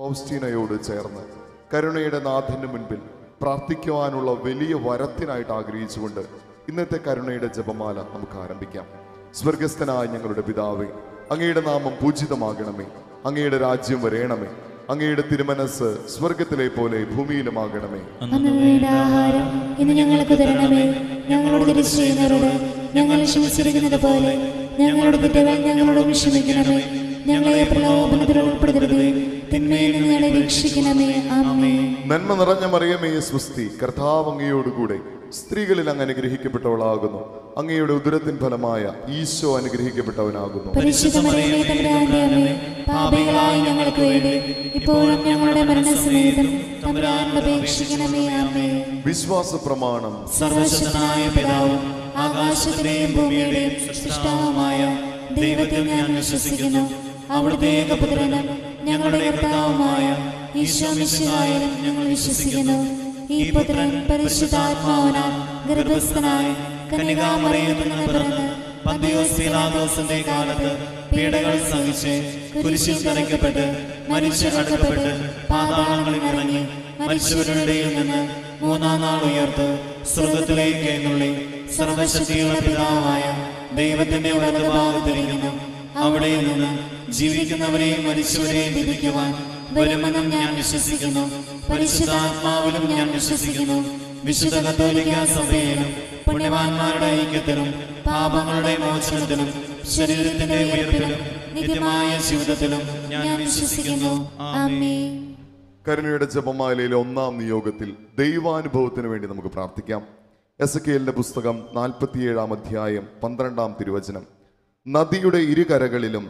ഫൗസ്റ്റീനയോട് ചേർന്ന് കരുണയുടെ നാഥന് മുൻപിൽ പ്രാർത്ഥിക്കുവാനുള്ള വലിയ വരത്തിനായിട്ട് ആഗ്രഹിച്ചുകൊണ്ട് ഇന്നത്തെ കരുണയുടെ ജപമാല നമുക്ക് ആരംഭിക്കാം സ്വർഗസ്ഥനായ ഞങ്ങളുടെ പിതാവേ അങ്ങയുടെ നാമം പൂജിതമാകണമേ അങ്ങയുടെ രാജ്യം വരേണമേ അങ്ങയുടെ തിരുമനസ് സ്വർഗത്തിലെ പോലെ ഭൂമിയിലുമാകണമേ അന്ന് വേണ്ട ആഹാരം ഇന്ന് ഞങ്ങൾക്ക് തരണമേ ഞങ്ങളോട് തിരിച്ചു ചെയ്യുന്നവരോട് ഞങ്ങൾ ക്ഷമിച്ചിരിക്കുന്നത് പോലെ ഞങ്ങളുടെ കുറ്റങ്ങൾ ഞങ്ങളോട് ക്ഷമിക്കണമേ ഞങ്ങളെ പ്രലോഭനത്തിൽ ഉൾപ്പെടുത്തരുതേ തിന്മയിൽ നിന്ന് ഞങ്ങളെ രക്ഷിക്കണമേ ആമേ നന്മ നിറഞ്ഞ മറിയമേ സ്വസ്തി കർത്താവ് അങ്ങയോടുകൂടെ സ്ത്രീകളിൽ അങ്ങ് അനുഗ്രഹിക്കപ്പെട്ടവളാകുന്നു അങ്ങയുടെ ഉദരത്തിൻ ഫലമായ ഈശോ അനുഗ്രഹിക്കപ്പെട്ടവനാകുന്നു പരിശുദ്ധ മറിയമേ തമ്പുരാന്റെ അമ്മേ പാപികളായ ഞങ്ങൾക്ക് വേണ്ടി ഇപ്പോഴും ഞങ്ങളുടെ മരണസമയത്തും തമ്പുരാനോട് അപേക്ഷിക്കണമേ ആമേ വിശ്വാസ പ്രമാണം സർവശക്തനായ പിതാവും ആകാശത്തിന്റെയും ഭൂമിയുടെയും സൃഷ്ടാവുമായ ദൈവത്തിൽ ഞാൻ വിശ്വസിക്കുന്നു അവിടുത്തെ ഏകപുത്രനും ഞങ്ങളുടെ കർത്താവുമായ ഈശോ മിശിഹായിലും ഞങ്ങൾ വിശ്വസിക്കുന്നു ഈ പുത്രൻ പരിശുദ്ധാത്മാവിനാൽ ഗർഭസ്ഥനായി കന്യകാമറിയത്തിൽ നിന്ന് പിറന്ന് പന്തിയോസ് പീലാത്തോസിന്റെ കാലത്ത് പീഡകൾ സഹിച്ച് കുരിശിൽ തറയ്ക്കപ്പെട്ട് മരിച്ചടക്കപ്പെട്ട് പാതാളങ്ങളിൽ ഇറങ്ങി മരിച്ചവരുടെ ഇടയിൽ നിന്ന് മൂന്നാം നാൾ ഉയർത്ത് സ്വർഗത്തിലേക്ക് എഴുന്നള്ളി സർവശക്തിയുള്ള പിതാവായ ദൈവത്തിന്റെ വലതുഭാഗത്തിരിക്കുന്നു അവിടെ നിന്ന് ജീവിക്കുന്നവരെയും മരിച്ചവരെയും വിധിക്കുവാൻ വരുമെന്നും ഞാൻ വിശ്വസിക്കുന്നു പരിശുദ്ധാത്മാവിലും ഞാൻ വിശ്വസിക്കുന്നു വിശുദ്ധ കത്തോലിക്ക സഭയിലും പുണ്യവാന്മാരുടെ ഐക്യത്തിലും പാപങ്ങളുടെ മോചനത്തിലും ശരീരത്തിന്റെ ഉയർപ്പിലും നിത്യമായ ജീവിതത്തിലും ഞാൻ വിശ്വസിക്കുന്നു ആമേൻ കരുണയുടെ ജപമാലയിലെ ഒന്നാം നിയോഗത്തിൽ ദൈവാനുഭവത്തിന് വേണ്ടി നമുക്ക് പ്രാർത്ഥിക്കാം എസ് കെ എല്ലിന്റെ പുസ്തകം നാൽപ്പത്തിയേഴാം അധ്യായം പന്ത്രണ്ടാം തിരുവചനം നദിയുടെ ഇരുകരകളിലും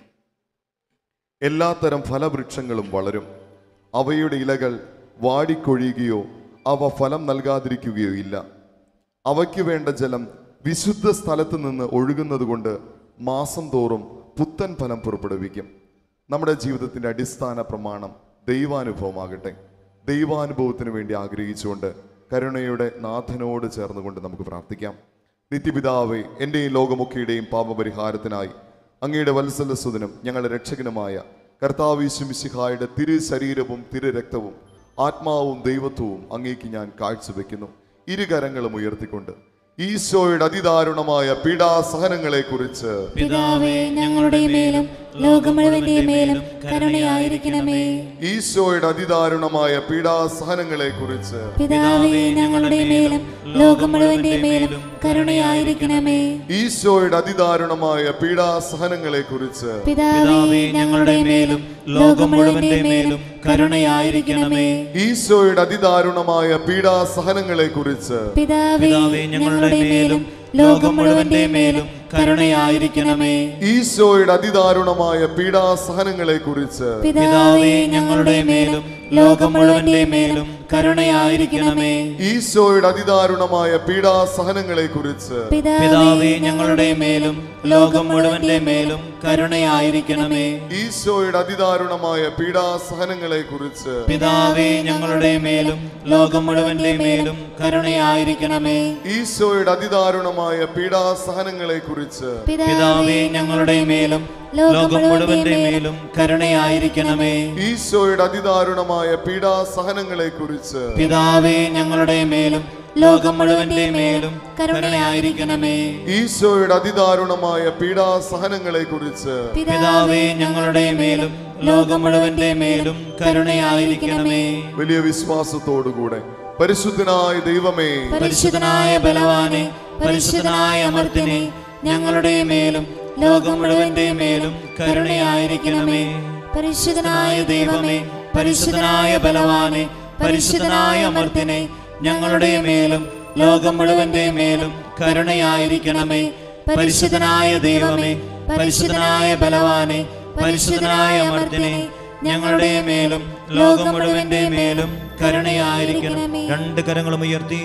എല്ലാത്തരം ഫലവൃക്ഷങ്ങളും വളരും അവയുടെ ഇലകൾ വാടിക്കൊഴിയുകയോ അവ ഫലം നൽകാതിരിക്കുകയോ ഇല്ല അവയ്ക്ക് വേണ്ട ജലം വിശുദ്ധ സ്ഥലത്ത് നിന്ന് ഒഴുകുന്നത് കൊണ്ട് മാസം തോറും പുത്തൻ ഫലം പുറപ്പെടുവിക്കും നമ്മുടെ ജീവിതത്തിന്റെ അടിസ്ഥാന പ്രമാണം ദൈവാനുഭവമാകട്ടെ ദൈവാനുഭവത്തിന് വേണ്ടി ആഗ്രഹിച്ചുകൊണ്ട് കരുണയുടെ നാഥനോട് ചേർന്നുകൊണ്ട് നമുക്ക് പ്രാർത്ഥിക്കാം നിത്യപിതാവേ എൻ്റെയും ലോകമൊക്കെയുടെയും പാപപരിഹാരത്തിനായി അങ്ങയുടെ വത്സലസുതനും ഞങ്ങളുടെ രക്ഷകനുമായ കർത്താവിശുമിശിഹായുടെ തിരു ശരീരവും തിരു രക്തവും ആത്മാവും ദൈവത്വവും അങ്ങേക്ക് ഞാൻ കാഴ്ചവെക്കുന്നു ഇരുകരങ്ങളും ഉയർത്തിക്കൊണ്ട് ഈശോയുടെ അതിദാരുണമായ പീഡാസഹനങ്ങളെ കുറിച്ച് പിതാവേ ഞങ്ങളുടെ മേലും ലോകം മുഴുവന്റെ മേലും കരുണയായിരിക്കണമേ ഈശോയുടെ അതിദാരുണമായ പീഡാസഹനങ്ങളെ കുറിച്ച് പിതാവേ ഞങ്ങളുടെ മേലും ലോകം മുഴുവന്റെ മേലും കരുണയായിരിക്കണമേ ഈശോയുടെ അതിദാരുണമായ പീഡാസഹനങ്ങളെ കുറിച്ച് പിതാവേ ഞങ്ങളുടെ മേലും ലോകം മുഴുവന്റെ മേലും കരുണയായിരിക്കണമേ ഈശോയുടെ അതിദാരുണമായ പീഡാസഹനങ്ങളെ കുറിച്ച് പിതാവേ ഞങ്ങളുടെ മേലും ലോകം മുഴുവന്റെ മേലും കരുണയായിരിക്കണമേ ഈശോയുടെ അതിദാരുണമായ പീഡാസഹനങ്ങളെ കുറിച്ച് പിതാവേ ഞങ്ങളുടെ മേലും ലോകം മുഴുവന്റെ മേലും കരുണയായിരിക്കണമേ ഈശോയുടെ അതിദാരുണമായ പീഡാസഹനങ്ങളെ കുറിച്ച് പിതാവേ ഞങ്ങളുടെ മേലും ലോകം മുഴുവന്റെ മേലും കരുണയായിരിക്കണമേ ഈശോയുടെ അതിദാരുണമായ പീഡാസഹനങ്ങളെ കുറിച്ച് പിതാവേ ഞങ്ങളുടെ മേലും ലോകം മുഴുവന്റെ മേലും കരുണയായിരിക്കണമേ ഈശോയുടെ അതിദാരുണമായ പീഡാസഹനങ്ങളെ കുറിച്ച് പിതാവേ ഞങ്ങളുടെ മേലും ലോകം മുഴുവന്റെ മേലും കരുണയായിരിക്കണമേ ഈശോയുടെ അതിദാരുണമായ പീഡാസഹനങ്ങളെ കുറിച്ച് പിതാവേ ഞങ്ങളുടെ മേലും ലോകം മുഴുവന്റെ മേലും കരുണയായിരിക്കണമേ ഈശോയുടെ അതിദാരുണമായ പീഡാസഹനങ്ങളെ കുറിച്ച് പിതാവേ ഞങ്ങളുടെ മേലും ലോകം മുഴുവന്റെ മേലും കരുണയായിരിക്കണമേ വലിയ വിശ്വാസത്തോടുകൂടെ പരിശുദ്ധനായ ദൈവമേ പരിശുദ്ധനായ ബലവാനെ പരിശുദ്ധനായ അമർത്തിനെ ഞങ്ങളുടെ മേലും ലോകം മുഴുവന്റെ മേലും കരുണയായിരിക്കണമേ പരിശുദ്ധനായ ദൈവമേ പരിശുദ്ധനായ ബലവാനെ പരിശുദ്ധനായ അമർത്തിനെ ഞങ്ങളുടെ മേലും ലോകം മുഴുവന്റെ മേലും കരുണയായിരിക്കണമേ പരിശുദ്ധനായ ദൈവമേ പരിശുദ്ധനായ ബലവാനെ പരിശുദ്ധനായ അമർത്തിനെ ഞങ്ങളുടെ മേലും ലോകം മുഴുവന്റെ മേലും കരുണയായിരിക്കണമേ രണ്ട് കരങ്ങളും ഉയർത്തി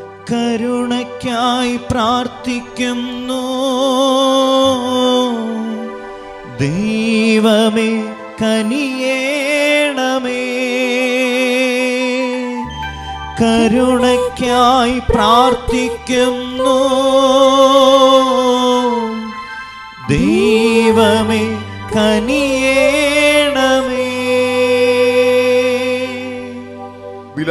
കരുണയ്ക്കായി പ്രാർത്ഥിക്കുന്നു ദൈവമേ കനിയേണമേ കരുണയ്ക്കായി പ്രാർത്ഥിക്കുന്നു ദൈവമേ കനിയേണമേ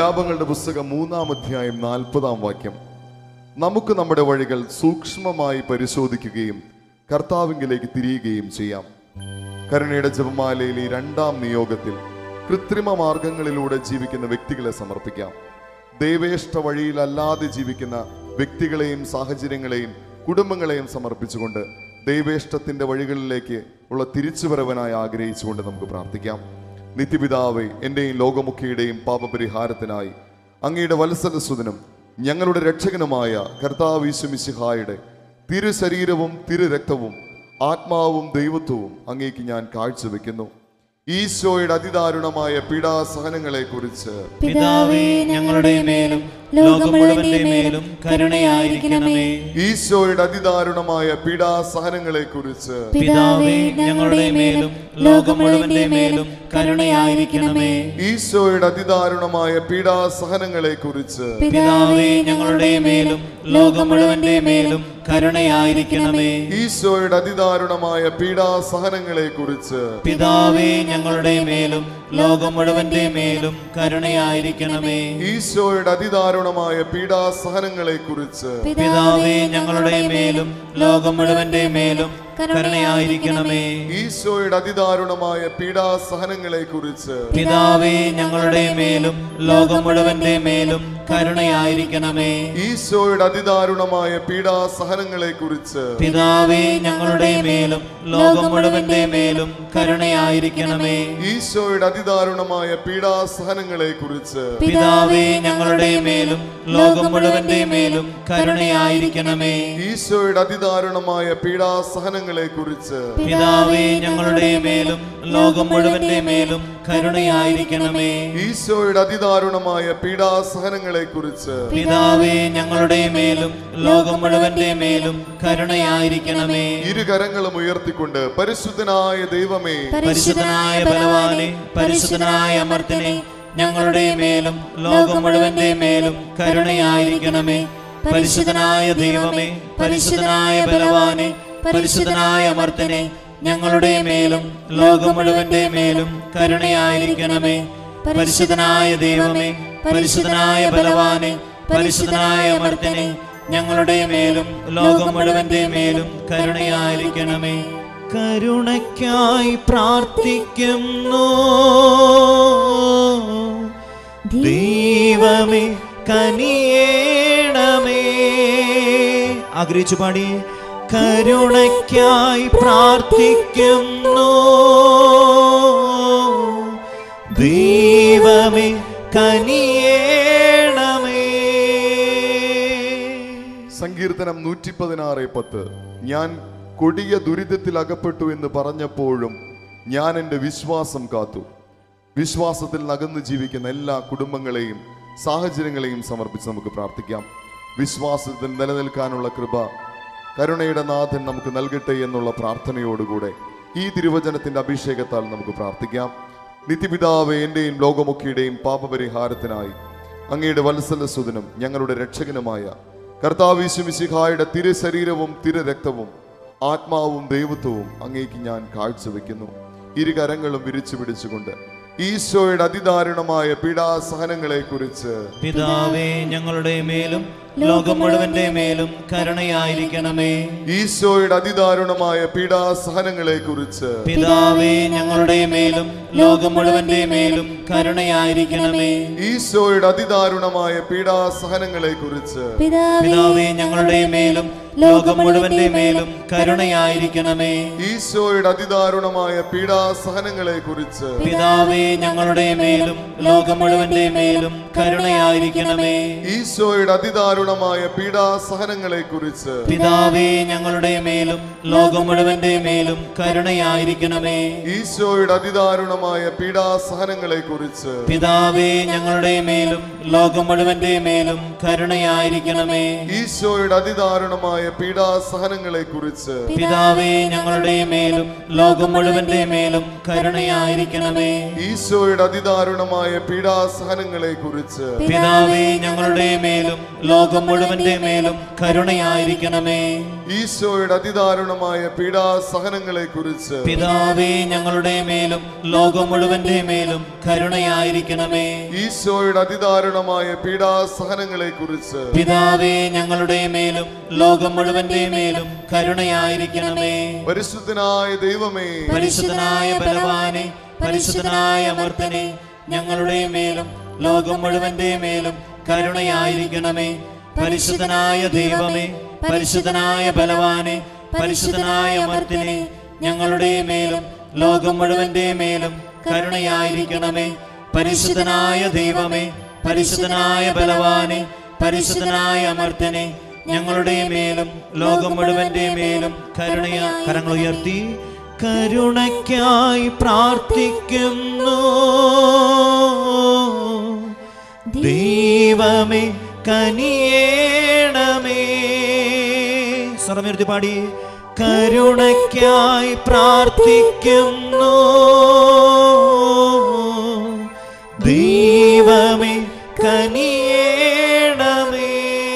വിലാപങ്ങളുടെ പുസ്തകം മൂന്നാം അധ്യായം നാൽപ്പതാം വാക്യം നമുക്ക് നമ്മുടെ വഴികൾ സൂക്ഷ്മമായി പരിശോധിക്കുകയും കർത്താവിങ്കിലേക്ക് തിരിയുകയും ചെയ്യാം കരുണയുടെ ജപമാലയിലെ ഈ രണ്ടാം നിയോഗത്തിൽ കൃത്രിമ മാർഗങ്ങളിലൂടെ ജീവിക്കുന്ന വ്യക്തികളെ സമർപ്പിക്കാം ദൈവേഷ്ട വഴിയിലല്ലാതെ ജീവിക്കുന്ന വ്യക്തികളെയും സാഹചര്യങ്ങളെയും കുടുംബങ്ങളെയും സമർപ്പിച്ചുകൊണ്ട് ദൈവേഷ്ടത്തിന്റെ വഴികളിലേക്ക് ഉള്ള തിരിച്ചുവരവനായി ആഗ്രഹിച്ചുകൊണ്ട് നമുക്ക് പ്രാർത്ഥിക്കാം നിത്യപിതാവേ എന്റെയും ലോകമുഖിയുടെയും പാപപരിഹാരത്തിനായി അങ്ങയുടെ വത്സലസുതനും ഞങ്ങളുടെ രക്ഷകനുമായ കർത്താവ് ഈശ്വമിശിഹായുടെ തിരു ശരീരവും തിരു രക്തവും ആത്മാവും ദൈവത്വവും അങ്ങേക്ക് ഞാൻ കാഴ്ചവെക്കുന്നു ഈശോയുടെ അതിദാരുണമായ പീഡാസഹനങ്ങളെ കുറിച്ച് പിതാവേ ഞങ്ങളുടെ മേലും ലോകം മുഴുവന്റെ മേലും കരുണയായിരിക്കണമേ ഈശോയുടെ അതിദാരുണമായ പീഡാസഹനങ്ങളെ കുറിച്ച് പിതാവേ ഞങ്ങളുടെ മേലും ലോകം മുഴുവന്റെ മേലും കരുണയായിരിക്കണമേ ഈശോയുടെ അതിദാരുണമായ പീഡാസഹനങ്ങളെ കുറിച്ച് പിതാവേ ഞങ്ങളുടെ മേലും ലോകം മുഴുവന്റെ മേലും കരുണയായിരിക്കണമേ ഈശോയുടെ അതിദാരുണമായ പീഡാസഹനങ്ങളെ കുറിച്ച് പിതാവേ ഞങ്ങളുടെ മേലും ലോകം മുഴുവന്റെ മേലും കരുണയായിരിക്കണമേ ഈശോയുടെ അതിദാരുണമായ പീഡാസഹനങ്ങളെ കുറിച്ച് പിതാവേ ഞങ്ങളുടെ മേലും ലോകം മുഴുവന്റെ മേലും കരുണയായിരിക്കണമേ ഈശോയുടെ അതിദാരുണമായ പീഡാസഹനങ്ങളെ കുറിച്ച് പിതാവേ ഞങ്ങളുടെ മേലും ലോകം മുഴുവന്റെ മേലും കരുണയായിരിക്കണമേ ഈശോയുടെ അതിദാരുണമായ പീഡാസഹനങ്ങളെ കുറിച്ച് പിതാവേ ഞങ്ങളുടെ മേലും ലോകം മുഴുവന്റെ മേലും കരുണയായിരിക്കണമേ ഈശോയുടെ അതിദാരുണമായ പീഡാസഹനങ്ങളെ കുറിച്ച് പിതാവേ ഞങ്ങളുടെ മേലും ലോകം മുഴുവന്റെ മേലും കരുണയായിരിക്കണമേ ഈശോയുടെ അതിദാരുണമായ പീഡാസഹനങ്ങളെ കുറിച്ച് പിതാവേ ഞങ്ങളുടെ മേലും ലോകം മുഴുവന്റെ മേലും കരുണയായിരിക്കണമേ ഈശോയുടെ അതിദാരുണമായ പീഡാസഹനങ്ങളെ കുറിച്ച് പിതാവേ ഞങ്ങളുടെ മേലും ലോകം മുഴുവന്റെ മേലും കരുണയായിരിക്കണമേ ഇരുകരങ്ങളും ഉയർത്തിക്കൊണ്ട് പരിശുദ്ധനായ ദൈവമേ പരിശുദ്ധനായ ബലവാനെ പരിശുദ്ധനായ അമർത്തിനെ ഞങ്ങളുടെ മേലും ലോകം മുഴുവന്റെ മേലും കരുണയായിരിക്കണമേ പരിശുദ്ധനായ ദൈവമേ പരിശുദ്ധനായ ബലവാനെ പരിശുദ്ധനായ അമർത്തിനെ ഞങ്ങളുടെ മേലും ലോകം മുഴുവന്റെ മേലും കരുണയായിരിക്കണമേ പരിശുദ്ധനായ ദൈവമേ പരിശുദ്ധനായ ബലവാനെ പരിശുദ്ധനായ അമർത്തിനെ ഞങ്ങളുടെ മേലും ലോകം മുഴുവന്റെ മേലും കരുണയായിരിക്കണമേ കരുണയ്ക്കായി പ്രാർത്ഥിക്കുന്നു ദൈവമേ കനിയേണമേ ആഗ്രഹിച്ചു പാടി കരുണയ്ക്കായി പ്രാർത്ഥിക്കുന്നു ദൈവമേ കനിയേണമേ സങ്കീർത്തനം നൂറ്റി പതിനാറ് പത്ത് ഞാൻ കൊടിയ ദുരിതത്തിൽ അകപ്പെട്ടു എന്ന് പറഞ്ഞപ്പോഴും ഞാൻ എൻ്റെ വിശ്വാസം കാത്തു വിശ്വാസത്തിൽ നകന്നു ജീവിക്കുന്ന എല്ലാ കുടുംബങ്ങളെയും സാഹചര്യങ്ങളെയും സമർപ്പിച്ച് നമുക്ക് പ്രാർത്ഥിക്കാം വിശ്വാസത്തിൽ നിലനിൽക്കാനുള്ള കൃപ കരുണയുടെ നാഥൻ നമുക്ക് നൽകട്ടെ എന്നുള്ള പ്രാർത്ഥനയോടുകൂടെ ഈ തിരുവചനത്തിന്റെ അഭിഷേകത്താൽ നമുക്ക് പ്രാർത്ഥിക്കാം നിത്യപിതാവ് എന്റെയും ലോകമൊക്കെയുടെയും പാപപരിഹാരത്തിനായി അങ്ങയുടെ വത്സലസുതനും ഞങ്ങളുടെ രക്ഷകനുമായ കർത്താവിശുമിശിഹായുടെ തിരു ശരീരവും തിരു രക്തവും ആത്മാവും ദൈവത്വവും അങ്ങേക്ക് ഞാൻ കാഴ്ചവെക്കുന്നു ഇരുകരങ്ങളും വിരിച്ചു പിടിച്ചുകൊണ്ട് ഈശോയുടെ അതിദാരുണമായ പീഡാസഹനങ്ങളെ കുറിച്ച് പിതാവേ ഞങ്ങളുടെ മേലും ലോകം മുഴുവന്റെ മേലും കരുണയായിരിക്കണമേ ഈശോയുടെ അതിദാരുണമായ പീഡാസഹനങ്ങളെ കുറിച്ച് പിതാവേ ഞങ്ങളുടെ മേലും ലോകം മുഴുവന്റെ മേലും കരുണയായിരിക്കണമേ ഈശോയുടെ അതിദാരുണമായ പീഡാസഹനങ്ങളെ കുറിച്ച് പിതാവേ പിതാവേ ഞങ്ങളുടെ മേലും ലോകം മുഴുവന്റെ മേലും കരുണയായിരിക്കണമേ ഈശോയുടെ അതിദാരുണമായ പീഡാസഹനങ്ങളെ കുറിച്ച് പിതാവേ ഞങ്ങളുടെ മേലും ലോകം മുഴുവന്റെ മേലും കരുണയായിരിക്കണമേ ഈശോയുടെ അതിദാരുണമായ പീഡാസഹനങ്ങളെ കുറിച്ച് പിതാവേ ഞങ്ങളുടെ മേലും ലോകം മുഴുവന്റെ മേലും കരുണയായിരിക്കണമേ ഈശോയുടെ അതിദാരുണമായ പീഡാസഹനങ്ങളെ കുറിച്ച് പിതാവേ ഞങ്ങളുടെ മേലും ലോകം മുഴുവന്റെ മേലും കരുണയായിരിക്കണമേ ഈശോയുടെ അതിദാരുണമായ പീഡാസഹനങ്ങളെ കുറിച്ച് പിതാവേ ഞങ്ങളുടെ മേലും ലോകം മുഴുവന്റെ മേലും കരുണയായിരിക്കണമേ ഈശോയുടെ അതിദാരുണമായ പീഡാസഹനങ്ങളെ കുറിച്ച് പിതാവേ ഞങ്ങളുടെ മേലും ലോകം മുഴുവന്റെ മേലും കരുണയായിരിക്കണമേ ഈശോയുടെ അതിദാരുണമായ പീഡാസഹനങ്ങളെ കുറിച്ച് പിതാവേ ഞങ്ങളുടെ മേലും ലോകം മുഴുവന്റെ മേലും കരുണയായിരിക്കണമേ ഈശോയുടെ അതിദാരുണമായ പീഡാസഹനങ്ങളെ കുറിച്ച് പിതാവേ ഞങ്ങളുടെ മേലും ലോകം മുഴുവന്റെ മേലും കരുണയായിരിക്കണമേ പരിശുദ്ധനായ ദൈവമേ പരിശുദ്ധനായ ബലവാനെ പരിശുദ്ധനായ അമർത്തനെ ഞങ്ങളുടെ മേലും ലോകം മുഴുവന്റെ മേലും കരുണയായിരിക്കണമേ പരിശുദ്ധനായ ദൈവമേ പരിശുദ്ധനായ ബലവാനെ പരിശുദ്ധനായ അമർത്തിനെ ഞങ്ങളുടെ മേലും ലോകം മുഴുവന്റെ മേലും കരുണയായിരിക്കണമേ പരിശുദ്ധനായ ദൈവമേ പരിശുദ്ധനായ ബലവാനെ പരിശുദ്ധനായ അമർത്തനെ ഞങ്ങളുടെ മേലും ലോകം മുഴുവന്റെ മേലും കരുണയാ കരങ്ങൾ ഉയർത്തി കരുണയ്ക്കായി പ്രാർത്ഥിക്കുന്നു ദൈവമേ കനിയേണമേ സ്വരമുയർത്തി പാടി കരുണയ്ക്കായി പ്രാർത്ഥിക്കുന്നു ദൈവമേ കനിയേണമേ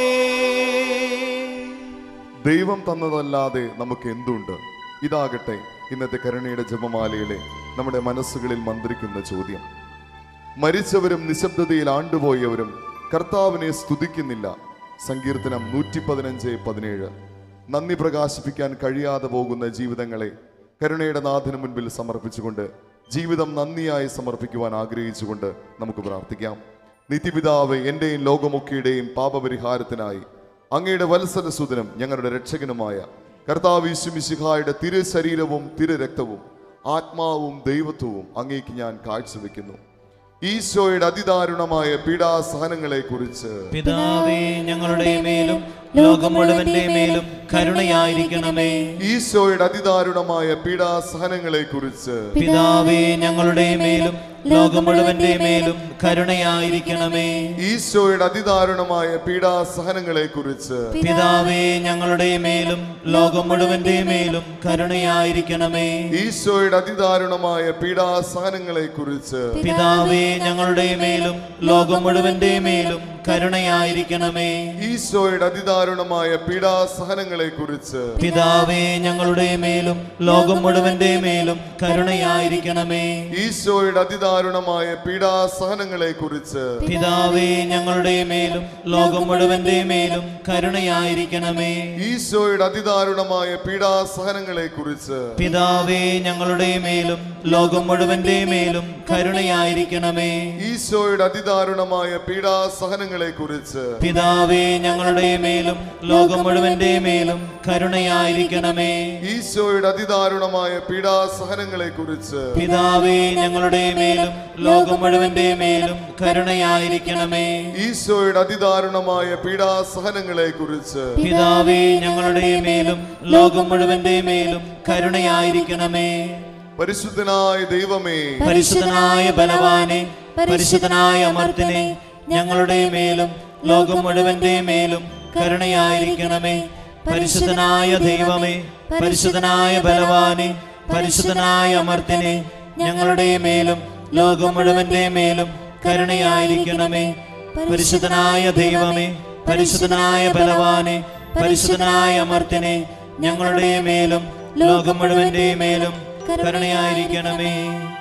ദൈവം തന്നതല്ലാതെ നമുക്ക് എന്തുണ്ട് ഇതാകട്ടെ ഇന്നത്തെ കരുണയുടെ ജപമാലയിലെ നമ്മുടെ മനസ്സുകളിൽ മന്ത്രിക്കുന്ന ചോദ്യം മരിച്ചവരും നിശബ്ദതയിൽ ആണ്ടുപോയവരും കർത്താവിനെ സ്തുതിക്കുന്നില്ല സങ്കീർത്തനം നൂറ്റി പതിനഞ്ച് പതിനേഴ് നന്ദി പ്രകാശിപ്പിക്കാൻ കഴിയാതെ പോകുന്ന ജീവിതങ്ങളെ കരുണയുടെ നാഥന് മുൻപിൽ സമർപ്പിച്ചുകൊണ്ട് ജീവിതം നന്ദിയായി സമർപ്പിക്കുവാൻ ആഗ്രഹിച്ചുകൊണ്ട് നമുക്ക് പ്രാർത്ഥിക്കാം നിത്യപിതാവ് എന്റെയും ലോകമൊക്കെയുടെയും പാപപരിഹാരത്തിനായി അങ്ങയുടെ വത്സലസുതനും ഞങ്ങളുടെ രക്ഷകനുമായ കർത്താവ് യേശുമിശിഹായുടെ തിരു ശരീരവും തിരു രക്തവും ആത്മാവും ദൈവത്വവും അങ്ങേക്ക് ഞാൻ കാഴ്ചവെക്കുന്നു ഈശോയുടെ അതിദാരുണമായ പീഡാസഹനങ്ങളെ കുറിച്ച് പിതാവേ ഞങ്ങളുടെ മേലും ലോകം മുഴുവന്റെ മേലും കരുണയായിരിക്കണമേ ഈശോയുടെ അതിദാരുണമായ പീഡാസഹനങ്ങളെ കുറിച്ച് പിതാവേ ഞങ്ങളുടെ മേലും ലോകം മുഴുവന്റെ മേലും കരുണയായിരിക്കണമേ ഈശോയുടെ അതിദാരുണമായ പീഡാസഹനങ്ങളെ കുറിച്ച് പിതാവേ ഞങ്ങളുടെ മേലും ലോകം മുഴുവന്റെ മേലും കരുണയായിരിക്കണമേ ഈശോയുടെ അതിദാരുണമായ പീഡാസഹനങ്ങളെ കുറിച്ച് പിതാവേ ഞങ്ങളുടെ മേലും ലോകം മുഴുവന്റെ മേലും കരുണയായിരിക്കണമേ ഈശോയുടെ അതിദാരുണമായ പീഡാസഹനങ്ങളെ കുറിച്ച് പിതാവേ ഞങ്ങളുടെ മേലും ലോകം മുഴുവന്റെ മേലും കരുണയായിരിക്കണമേ ഈശോയുടെ അതിദാരുണമായ പീഡാസഹനങ്ങളെ കുറിച്ച് പിതാവേ ഞങ്ങളുടെ മേലും ലോകം മുഴുവന്റെ മേലും കരുണയായിരിക്കണമേ ഈശോയുടെ അതിദാരുണമായ പീഡാസഹനങ്ങളെ കുറിച്ച് പിതാവേ ഞങ്ങളുടെ മേലും ലോകം മുഴുവന്റെ മേലും കരുണയായിരിക്കണമേ ഈശോയുടെ അതിദാരുണമായ പീഡാസഹനങ്ങളെ കുറിച്ച് പിതാവേ ഞങ്ങളുടെ മേലും ലോകം മുഴുവന്റെ മേലും കരുണയായിരിക്കണമേ ഈശോയുടെ അതിദാരുണമായ പീഡാസഹനങ്ങളെ കുറിച്ച് പിതാവേ ഞങ്ങളുടെ മേലും ലോകം മുഴുവന്റെ മേലും കരുണയായിരിക്കണമേ ഈശോയുടെ അതിദാരുണമായ പീഡാസഹനങ്ങളെ കുറിച്ച് പിതാവേ ഞങ്ങളുടെ മേലും ലോകം മുഴുവന്റെ മേലും കരുണയായിരിക്കണമേ പരിശുദ്ധനായ ദൈവമേ പരിശുദ്ധനായ ബലവാനെ പരിശുദ്ധനായ അമർത്തിനെ ഞങ്ങളുടെ മേലും ലോകം മുഴുവന്റെ മേലും കരുണയായിരിക്കണമേ പരിശുദ്ധനായ ദൈവമേ പരിശുദ്ധനായ ബലവാനെ പരിശുദ്ധനായ അമർത്തിനെ ഞങ്ങളുടെ മേലും ലോകം മുഴുവന്റെ മേലും കരുണയായിരിക്കണമേ പരിശുദ്ധനായ ദൈവമേ പരിശുദ്ധനായ ബലവാനെ പരിശുദ്ധനായ അമർത്തിനെ ഞങ്ങളുടെ മേലും ലോകം മുഴുവന്റെ മേലും കരുണയായിരിക്കണമേ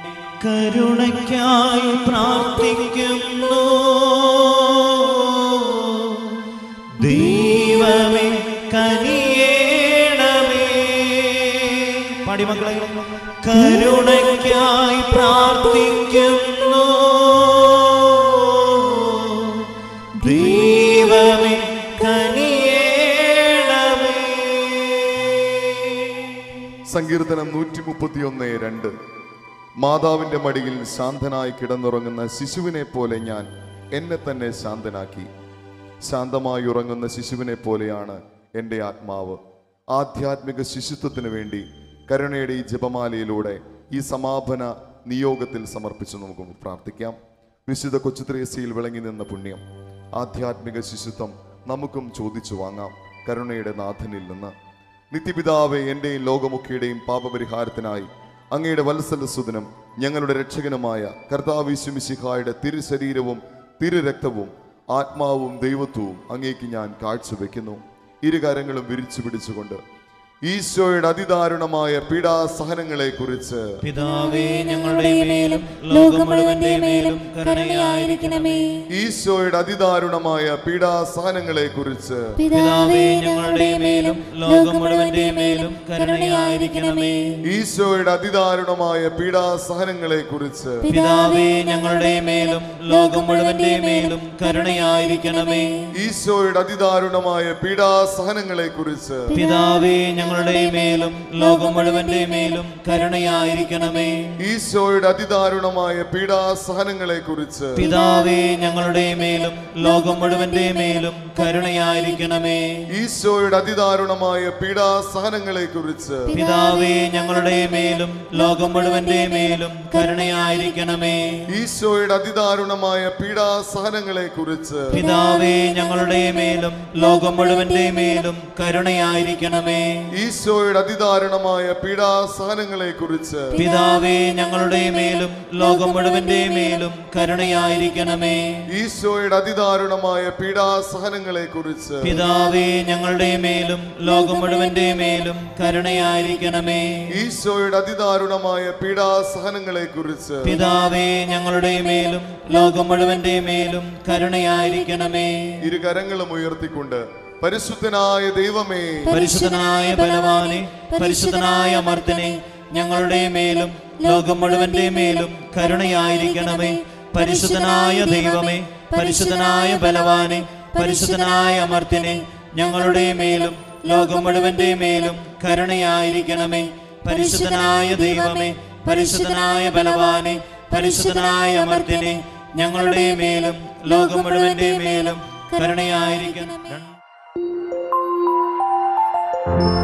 കരുണയ്ക്കായി പ്രാർത്ഥിക്കുന്നു ദൈവമേ കനിയേണമേ പാടിമക്കളെ കരുണയ്ക്കായി പ്രാർത്ഥിക്കുന്നു ദൈവമേ കനിയേണമേ സങ്കീർത്തനം നൂറ്റി മുപ്പത്തിയൊന്ന് രണ്ട് മാതാവിന്റെ മടിയിൽ ശാന്തനായി കിടന്നുറങ്ങുന്ന ശിശുവിനെ പോലെ ഞാൻ എന്നെ തന്നെ ശാന്തനാക്കി ശാന്തമായി ഉറങ്ങുന്ന ശിശുവിനെ പോലെയാണ് എൻ്റെ ആത്മാവ് ആധ്യാത്മിക ശിശുത്വത്തിന് വേണ്ടി കരുണയുടെ ഈ ജപമാലയിലൂടെ ഈ സമാപന നിയോഗത്തിൽ സമർപ്പിച്ച് നമുക്ക് പ്രാർത്ഥിക്കാം വിശുദ്ധ കൊച്ചുത്രേസ്യയിൽ വിളങ്ങി നിന്ന പുണ്യം ആധ്യാത്മിക ശിശുത്വം നമുക്കും ചോദിച്ചു വാങ്ങാം കരുണയുടെ നാഥനിൽ നിന്ന് നിത്യപിതാവെ എന്റെയും ലോകമൊക്കെയുടെയും പാപപരിഹാരത്തിനായി അങ്ങയുടെ വത്സലസുതനും ഞങ്ങളുടെ രക്ഷകനുമായ കർത്താവിശ്വമിശിഹായുടെ തിരുശരീരവും തിരുരക്തവും ആത്മാവും ദൈവത്വവും അങ്ങേക്ക് ഞാൻ കാഴ്ചവെക്കുന്നു ഇരുകരങ്ങളും വിരിച്ചു പിടിച്ചുകൊണ്ട് ഈശോയുടെ അതിദാരുണമായ പീഡാസഹനങ്ങളെ കുറിച്ച് പിതാവേ ഞങ്ങളുടെ മേലും ലോകം മുഴുവന്റെ മേലും കരുണയായിരിക്കണമേ ഈശോയുടെ അതിദാരുണമായ പീഡാസഹനങ്ങളെ കുറിച്ച് പിതാവേ ഞങ്ങളുടെ മേലും ലോകം മുഴുവന്റെ മേലും കരുണയായിരിക്കണമേ ഈശോയുടെ അതിദാരുണമായ പീഡാസഹനങ്ങളെ കുറിച്ച് പിതാവേ ഞങ്ങളുടെ മേലും ലോകം മുഴുവന്റെ മേലും കരുണയായിരിക്കണമേ ഈശോയുടെ അതിദാരുണമായ പീഡാസഹനങ്ങളെ കുറിച്ച് പിതാവേ ഞങ്ങളുടെ മേലും ലോകം മുഴുവന്റെ മേലും കരുണയായിരിക്കണമേ ഈശോയുടെ അതിദാരുണമായ പീഡാസഹനങ്ങളെ കുറിച്ച് പിതാവേ ഞങ്ങളുടെ മേലും ലോകം മുഴുവന്റെ മേലും കരുണയായിരിക്കണമേ ഈശോയുടെ അതിദാരുണമായ പീഡാസഹനങ്ങളെ കുറിച്ച് പിതാവേ ഞങ്ങളുടെ മേലും ലോകം മുഴുവന്റെ മേലും കരുണയായിരിക്കണമേ ഈശോയുടെ അതിദാരുണമായ പീഡാസഹനങ്ങളെ കുറിച്ച് പിതാവേ ഞങ്ങളുടെ മേലും ലോകം മുഴുവന്റെ മേലും കരുണയായിരിക്കണമേ ഈശോയുടെ അതിദാരുണമായ പീഡാസഹനങ്ങളെ കുറിച്ച് പിതാവേ ഞങ്ങളുടെ മേലും ലോകം മുഴുവന്റെ മേലും കരുണയായിരിക്കണമേ ഈശോയുടെ അതിദാരുണമായ പീഡാസഹനങ്ങളെ കുറിച്ച് പിതാവേ ഞങ്ങളുടെ മേലും ലോകം മുഴുവന്റെ മേലും കരുണയായിരിക്കണമേ ഈശോയുടെ അതിദാരുണമായ പീഡാസഹനങ്ങളെ കുറിച്ച് പിതാവേ ഞങ്ങളുടെ മേലും ലോകം മുഴുവന്റെ മേലും കരുണയായിരിക്കണമേ ഇരുകരങ്ങളും ഉയർത്തിക്കൊണ്ട് പരിശുദ്ധനായ ദൈവമേ പരിശുദ്ധനായ ബലവാനെ പരിശുദ്ധനായ അമർത്തനെ ഞങ്ങളുടെ മേലും ലോകം മുഴുവന്റെ മേലും കരുണയായിരിക്കണമേ പരിശുദ്ധനായ ദൈവമേ പരിശുദ്ധനായ ബലവാനെ പരിശുദ്ധനായ അമർത്തിനെ ഞങ്ങളുടെ മേലും ലോകം മുഴുവന്റെ മേലും കരുണയായിരിക്കണമേ പരിശുദ്ധനായ ദൈവമേ പരിശുദ്ധനായ ബലവാനെ പരിശുദ്ധനായ അമർത്തിനെ ഞങ്ങളുടെ മേലും ലോകം മുഴുവന്റെ മേലും കരുണയായിരിക്കണം